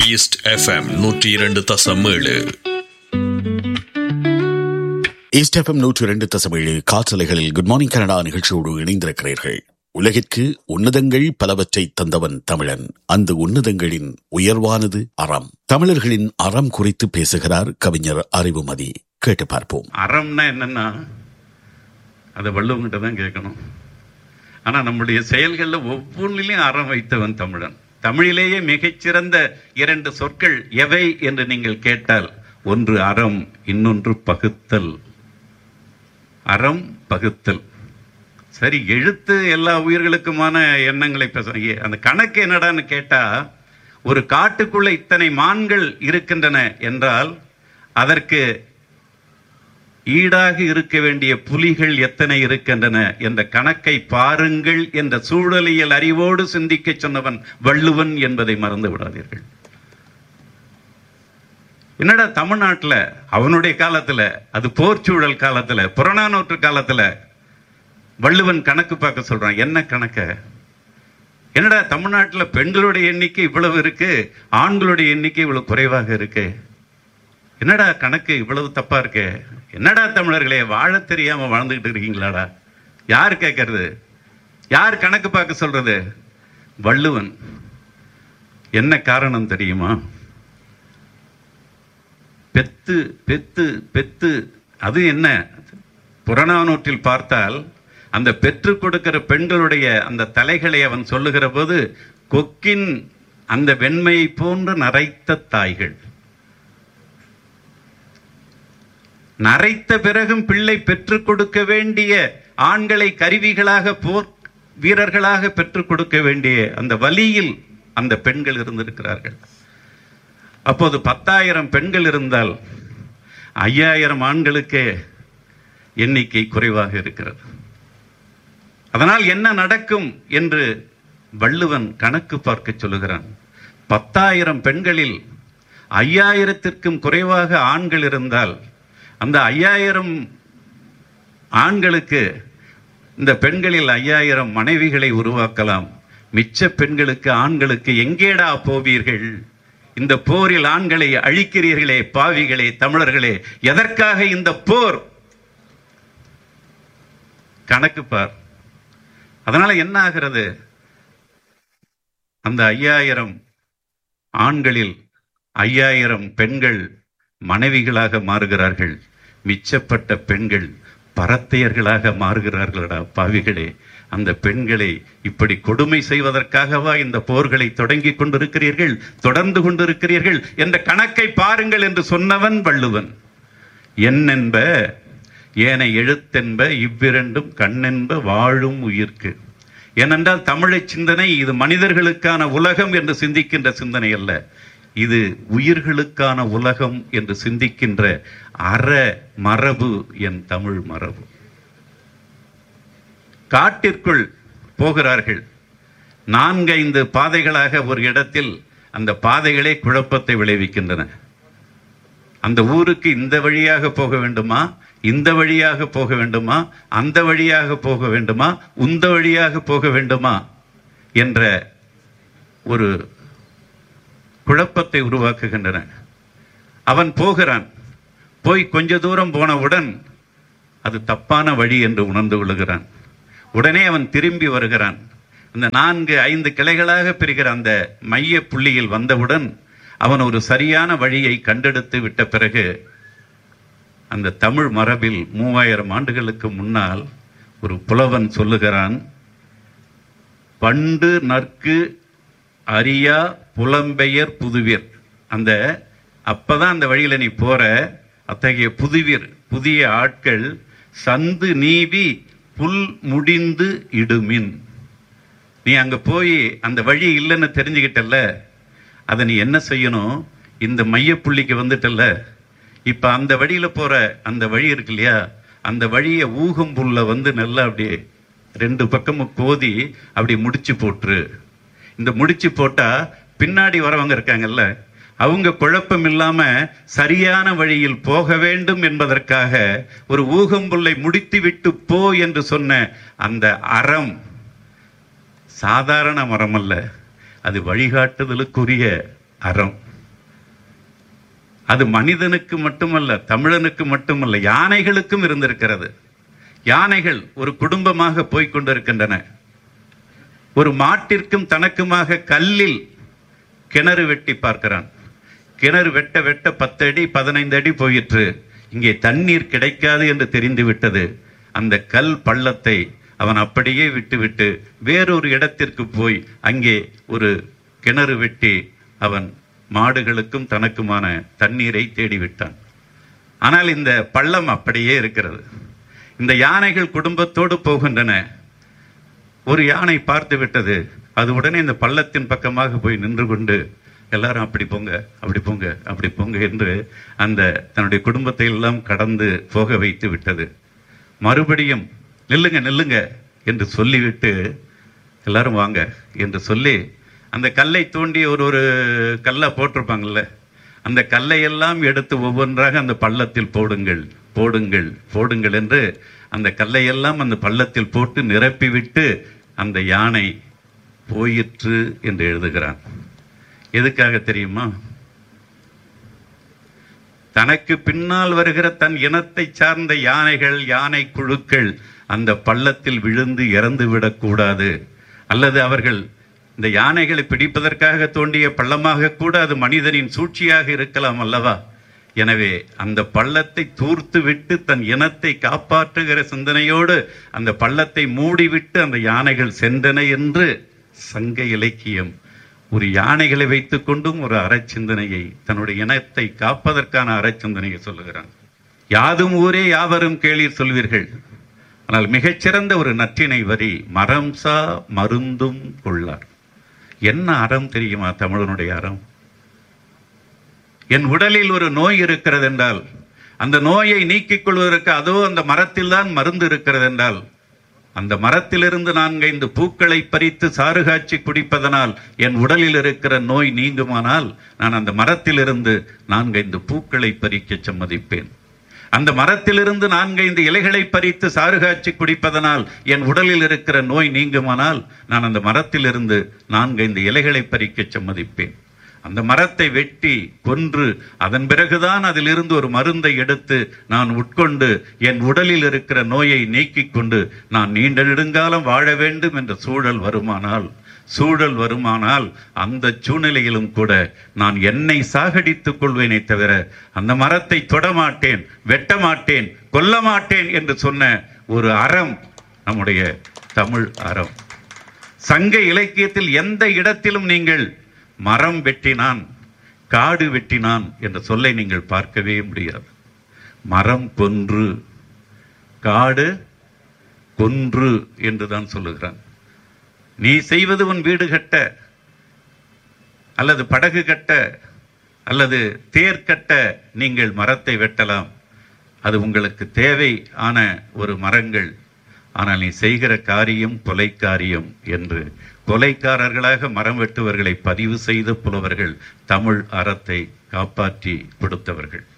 east FM நூற்றி இரண்டு தசம் ஏழு ஈஸ்ட் எஃப்எம் நூற்று இரண்டு தசமேழு காற்றலைகளில் குட் மார்னிங் கனடா நிகழ்ச்சியோடு இணைந்திருக்கிறீர்கள் உலகிற்கு உன்னதங்கள் பலவற்றை தந்தவன் தமிழன் அந்த உன்னதங்களின் உயர்வானது அறம் தமிழர்களின் அறம் குறித்து பேசுகிறார் கவிஞர் அறிவுமதி கேட்டு பார்ப்போம் அறம்னா என்னன்னா அதை வள்ளுவங்கிட்ட தான் கேட்கணும் ஆனா நம்முடைய செயல்களில் ஒவ்வொன்றிலையும் அறம் வைத்தவன் தமிழன் தமிழிலேயே மிகச்சிறந்த இரண்டு சொற்கள் எவை என்று நீங்கள் கேட்டால் ஒன்று அறம் இன்னொன்று பகுத்தல் அறம் பகுத்தல் சரி எழுத்து எல்லா உயிர்களுக்குமான எண்ணங்களை பேச அந்த கணக்கு என்னடான்னு கேட்டா ஒரு காட்டுக்குள்ள இத்தனை மான்கள் இருக்கின்றன என்றால் அதற்கு ஈடாக இருக்க வேண்டிய புலிகள் எத்தனை இருக்கின்றன என்ற கணக்கை பாருங்கள் என்ற சூழலியல் அறிவோடு சிந்திக்க சொன்னவன் வள்ளுவன் என்பதை மறந்து விடாதீர்கள் என்னடா தமிழ்நாட்டுல அவனுடைய காலத்துல அது போர்ச்சூழல் காலத்துல புறநானூற்று காலத்துல வள்ளுவன் கணக்கு பார்க்க சொல்றான் என்ன கணக்க என்னடா தமிழ்நாட்டுல பெண்களுடைய எண்ணிக்கை இவ்வளவு இருக்கு ஆண்களுடைய எண்ணிக்கை இவ்வளவு குறைவாக இருக்கு என்னடா கணக்கு இவ்வளவு தப்பா இருக்கு என்னடா தமிழர்களே வாழ தெரியாம வாழ்ந்துகிட்டு இருக்கீங்களாடா யார் கேட்கறது யார் கணக்கு பார்க்க சொல்றது வள்ளுவன் என்ன காரணம் தெரியுமா பெத்து பெத்து பெத்து அது என்ன புறநானூற்றில் பார்த்தால் அந்த பெற்று கொடுக்கிற பெண்களுடைய அந்த தலைகளை அவன் சொல்லுகிற போது கொக்கின் அந்த வெண்மையை போன்று நரைத்த தாய்கள் நரைத்த பிறகும் பிள்ளை பெற்றுக் கொடுக்க வேண்டிய ஆண்களை கருவிகளாக போர் வீரர்களாக பெற்றுக் கொடுக்க வேண்டிய அந்த வலியில் அந்த பெண்கள் இருந்திருக்கிறார்கள் அப்போது பத்தாயிரம் பெண்கள் இருந்தால் ஐயாயிரம் ஆண்களுக்கே எண்ணிக்கை குறைவாக இருக்கிறது அதனால் என்ன நடக்கும் என்று வள்ளுவன் கணக்கு பார்க்க சொல்லுகிறான் பத்தாயிரம் பெண்களில் ஐயாயிரத்திற்கும் குறைவாக ஆண்கள் இருந்தால் அந்த ஐயாயிரம் ஆண்களுக்கு இந்த பெண்களில் ஐயாயிரம் மனைவிகளை உருவாக்கலாம் மிச்ச பெண்களுக்கு ஆண்களுக்கு எங்கேடா போவீர்கள் இந்த போரில் ஆண்களை அழிக்கிறீர்களே பாவிகளே தமிழர்களே எதற்காக இந்த போர் கணக்கு பார் அதனால என்ன ஆகிறது அந்த ஐயாயிரம் ஆண்களில் ஐயாயிரம் பெண்கள் மனைவிகளாக மாறுகிறார்கள் மிச்சப்பட்ட பெண்கள் பரத்தையர்களாக மாறுகிறார்களடா பாவிகளே அந்த பெண்களை இப்படி கொடுமை செய்வதற்காகவா இந்த போர்களை தொடங்கி கொண்டிருக்கிறீர்கள் தொடர்ந்து கொண்டிருக்கிறீர்கள் என்ற கணக்கை பாருங்கள் என்று சொன்னவன் வள்ளுவன் என்னென்ப ஏன எழுத்தென்ப இவ்விரண்டும் கண்ணென்ப வாழும் உயிர்க்கு ஏனென்றால் தமிழை சிந்தனை இது மனிதர்களுக்கான உலகம் என்று சிந்திக்கின்ற சிந்தனை அல்ல இது உயிர்களுக்கான உலகம் என்று சிந்திக்கின்ற அற மரபு என் தமிழ் மரபு காட்டிற்குள் போகிறார்கள் நான்கைந்து பாதைகளாக ஒரு இடத்தில் அந்த பாதைகளே குழப்பத்தை விளைவிக்கின்றன அந்த ஊருக்கு இந்த வழியாக போக வேண்டுமா இந்த வழியாக போக வேண்டுமா அந்த வழியாக போக வேண்டுமா உந்த வழியாக போக வேண்டுமா என்ற ஒரு குழப்பத்தை உருவாக்குகின்றன அவன் போகிறான் போய் கொஞ்ச தூரம் போனவுடன் அது தப்பான வழி என்று உணர்ந்து கொள்கிறான் உடனே அவன் திரும்பி வருகிறான் அந்த நான்கு ஐந்து கிளைகளாக பிரிகிற அந்த மைய புள்ளியில் வந்தவுடன் அவன் ஒரு சரியான வழியை கண்டெடுத்து விட்ட பிறகு அந்த தமிழ் மரபில் மூவாயிரம் ஆண்டுகளுக்கு முன்னால் ஒரு புலவன் சொல்லுகிறான் பண்டு நற்கு அரியா புலம்பெயர் புதுவீர் அந்த அப்பதான் அந்த வழியில நீ போற அத்தகைய புதுவீர் புதிய ஆட்கள் சந்து நீவி புல் முடிந்து இடுமின் நீ அங்க போய் அந்த வழி இல்லைன்னு தெரிஞ்சுக்கிட்டல அதை நீ என்ன செய்யணும் இந்த மையப்புள்ளிக்கு வந்துட்டல இப்ப அந்த வழியில போற அந்த வழி இருக்கு இல்லையா அந்த வழியை ஊகம் புல்ல வந்து நல்லா அப்படியே ரெண்டு பக்கமும் கோதி அப்படி முடிச்சு போட்டுரு இந்த முடிச்சு போட்டா பின்னாடி வரவங்க இருக்காங்கல்ல அவங்க குழப்பம் இல்லாம சரியான வழியில் போக வேண்டும் என்பதற்காக ஒரு ஊகம்புல்லை முடித்து விட்டு போ என்று சொன்ன அந்த அறம் சாதாரண மரம் அல்ல அது வழிகாட்டுதலுக்குரிய அறம் அது மனிதனுக்கு மட்டுமல்ல தமிழனுக்கு மட்டுமல்ல யானைகளுக்கும் இருந்திருக்கிறது யானைகள் ஒரு குடும்பமாக போய்க் கொண்டிருக்கின்றன ஒரு மாட்டிற்கும் தனக்குமாக கல்லில் கிணறு வெட்டி பார்க்கிறான் கிணறு வெட்ட வெட்ட பத்து அடி பதினைந்து அடி போயிற்று இங்கே தண்ணீர் கிடைக்காது என்று தெரிந்து விட்டது அந்த கல் பள்ளத்தை அவன் அப்படியே விட்டுவிட்டு வேறொரு இடத்திற்கு போய் அங்கே ஒரு கிணறு வெட்டி அவன் மாடுகளுக்கும் தனக்குமான தண்ணீரை தேடிவிட்டான் ஆனால் இந்த பள்ளம் அப்படியே இருக்கிறது இந்த யானைகள் குடும்பத்தோடு போகின்றன ஒரு யானை பார்த்து விட்டது அது உடனே இந்த பள்ளத்தின் பக்கமாக போய் நின்று கொண்டு எல்லாரும் அப்படி போங்க அப்படி போங்க அப்படி போங்க என்று அந்த தன்னுடைய குடும்பத்தை எல்லாம் கடந்து போக வைத்து விட்டது மறுபடியும் நில்லுங்க நில்லுங்க என்று சொல்லிவிட்டு எல்லாரும் வாங்க என்று சொல்லி அந்த கல்லை தோண்டி ஒரு ஒரு கல்லை போட்டிருப்பாங்கல்ல அந்த கல்லை எல்லாம் எடுத்து ஒவ்வொன்றாக அந்த பள்ளத்தில் போடுங்கள் போடுங்கள் போடுங்கள் என்று அந்த கல்லை எல்லாம் அந்த பள்ளத்தில் போட்டு நிரப்பிவிட்டு அந்த யானை போயிற்று என்று எழுதுகிறான் எதுக்காக தெரியுமா தனக்கு பின்னால் வருகிற தன் இனத்தை சார்ந்த யானைகள் யானை குழுக்கள் அந்த பள்ளத்தில் விழுந்து இறந்து விடக்கூடாது அல்லது அவர்கள் இந்த யானைகளை பிடிப்பதற்காக தோண்டிய பள்ளமாக கூட அது மனிதனின் சூழ்ச்சியாக இருக்கலாம் அல்லவா எனவே அந்த பள்ளத்தை தூர்த்து விட்டு தன் இனத்தை காப்பாற்றுகிற சிந்தனையோடு அந்த பள்ளத்தை மூடிவிட்டு அந்த யானைகள் சென்றன என்று சங்க இலக்கியம் ஒரு யானைகளை வைத்துக் கொண்டும் ஒரு அறச்சிந்தனையை தன்னுடைய இனத்தை காப்பதற்கான அறச்சிந்தனையை சொல்லுகிறான் யாதும் ஊரே யாவரும் கேளீர் சொல்வீர்கள் ஆனால் மிகச்சிறந்த ஒரு நற்றினை வரி மரம் சா மருந்தும் கொள்ளார் என்ன அறம் தெரியுமா தமிழனுடைய அறம் என் உடலில் ஒரு நோய் இருக்கிறது என்றால் அந்த நோயை நீக்கிக் கொள்வதற்கு அதோ அந்த மரத்தில் தான் மருந்து இருக்கிறது என்றால் அந்த மரத்திலிருந்து நான்கைந்து பூக்களை பறித்து சாறுகாட்சி குடிப்பதனால் என் உடலில் இருக்கிற நோய் நீங்குமானால் நான் அந்த மரத்திலிருந்து நான்கைந்து பூக்களை பறிக்க சம்மதிப்பேன் அந்த மரத்திலிருந்து நான்கைந்து இலைகளை பறித்து சாறுகாட்சி குடிப்பதனால் என் உடலில் இருக்கிற நோய் நீங்குமானால் நான் அந்த மரத்திலிருந்து நான்கைந்து இலைகளை பறிக்க சம்மதிப்பேன் அந்த மரத்தை வெட்டி கொன்று அதன் பிறகுதான் அதிலிருந்து ஒரு மருந்தை எடுத்து நான் உட்கொண்டு என் உடலில் இருக்கிற நோயை நீக்கிக் கொண்டு நான் நீண்ட நெடுங்காலம் வாழ வேண்டும் என்ற சூழல் வருமானால் சூழல் வருமானால் அந்த சூழ்நிலையிலும் கூட நான் என்னை சாகடித்துக் கொள்வேனே தவிர அந்த மரத்தை தொடமாட்டேன் வெட்ட மாட்டேன் கொல்ல மாட்டேன் என்று சொன்ன ஒரு அறம் நம்முடைய தமிழ் அறம் சங்க இலக்கியத்தில் எந்த இடத்திலும் நீங்கள் மரம் வெட்டினான் காடு வெட்டினான் என்ற சொல்லை நீங்கள் பார்க்கவே முடியாது மரம் கொன்று காடு கொன்று என்றுதான் சொல்லுகிறான் நீ செய்வது உன் வீடு கட்ட அல்லது படகு கட்ட அல்லது தேர் கட்ட நீங்கள் மரத்தை வெட்டலாம் அது உங்களுக்கு தேவை ஆன ஒரு மரங்கள் ஆனால் நீ செய்கிற காரியம் கொலை காரியம் என்று கொலைக்காரர்களாக மரம் வெட்டுவர்களை பதிவு செய்த புலவர்கள் தமிழ் அறத்தை காப்பாற்றி கொடுத்தவர்கள்